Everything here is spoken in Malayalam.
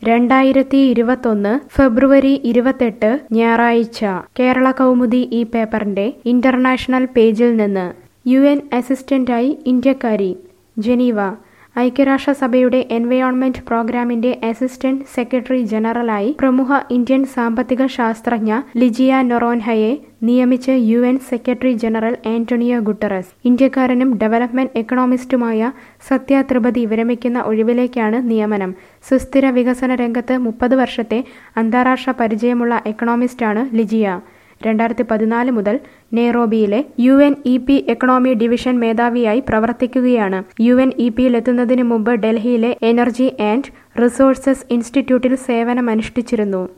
രണ്ടായിരത്തി ഇരുപത്തൊന്ന് ഫെബ്രുവരി ഇരുപത്തെട്ട് ഞായറാഴ്ച കേരള കൗമുദി ഈ പേപ്പറിന്റെ ഇന്റർനാഷണൽ പേജിൽ നിന്ന് യു എൻ അസിസ്റ്റന്റായി ഇന്ത്യക്കാരി ജനീവ ഐക്യരാഷ്ട്രസഭയുടെ എൻവയോൺമെന്റ് പ്രോഗ്രാമിന്റെ അസിസ്റ്റന്റ് സെക്രട്ടറി ജനറലായി പ്രമുഖ ഇന്ത്യൻ സാമ്പത്തിക ശാസ്ത്രജ്ഞ ലിജിയ നൊറോൻഹയെ നിയമിച്ച് U N secretary general Antonio Guterres ഇന്ത്യക്കാരനും ഡെവലപ്മെന്റ് എക്കണോമിസ്റ്റുമായ സത്യ ത്രിപതി വിരമിക്കുന്ന ഒഴിവിലേക്കാണ് നിയമനം സുസ്ഥിര വികസന രംഗത്ത് മുപ്പത് വർഷത്തെ അന്താരാഷ്ട്ര പരിചയമുള്ള എക്കണോമിസ്റ്റാണ് ലിജിയ രണ്ടായിരത്തി പതിനാല് മുതൽ നെയ്റോബിയിലെ U N E P economy division മേധാവിയായി പ്രവർത്തിക്കുകയാണ് യു എൻ ഇ പിയിലെത്തുന്നതിന് മുമ്പ് ഡൽഹിയിലെ എനർജി ആൻഡ് റിസോഴ്സസ് ഇൻസ്റ്റിറ്റ്യൂട്ടിൽ സേവനമനുഷ്ഠിച്ചിരുന്നു